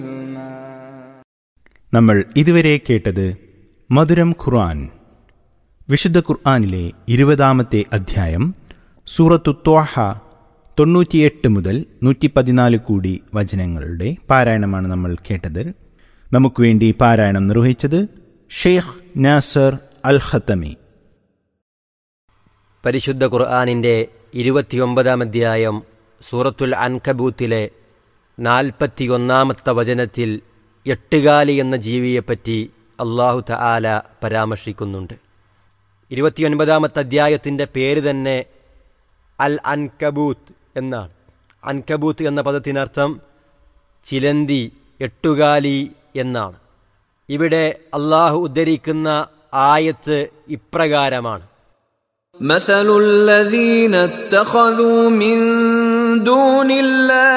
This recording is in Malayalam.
നമ്മൾ ഇതുവരെ കേട്ടത് മധുരം ഖുർആൻ വിശുദ്ധ ഖുർആനിലെ ഇരുപതാമത്തെ അധ്യായം സൂറത്തു ത്വാഹ തൊണ്ണൂറ്റിയെട്ട് മുതൽ നൂറ്റി പതിനാല് കൂടി വചനങ്ങളുടെ പാരായണമാണ് നമ്മൾ കേട്ടത് നമുക്ക് വേണ്ടി പാരായണം നിർവഹിച്ചത് ഷെയ്ഖ് നാസർ അൽ ഖത്തമി പരിശുദ്ധ ഖുർആാനിൻ്റെ ഇരുപത്തിയൊമ്പതാം അധ്യായം സൂറത്തുൽ അൻകബൂത്തിലെ നാൽപ്പത്തിയൊന്നാമത്തെ വചനത്തിൽ എട്ടുകാലി എന്ന ജീവിയെപ്പറ്റി അള്ളാഹു തആല പരാമർശിക്കുന്നുണ്ട് ഇരുപത്തിയൊൻപതാമത്തെ അധ്യായത്തിൻ്റെ പേര് തന്നെ അൽ അൻകബൂത്ത് എന്നാണ് അൻകബൂത്ത് എന്ന പദത്തിനർത്ഥം ചിലന്തി എട്ടുകാലി എന്നാണ് ഇവിടെ അള്ളാഹു ഉദ്ധരിക്കുന്ന ആയത്ത് ഇപ്രകാരമാണ് مثل الذين اتخذوا من دون الله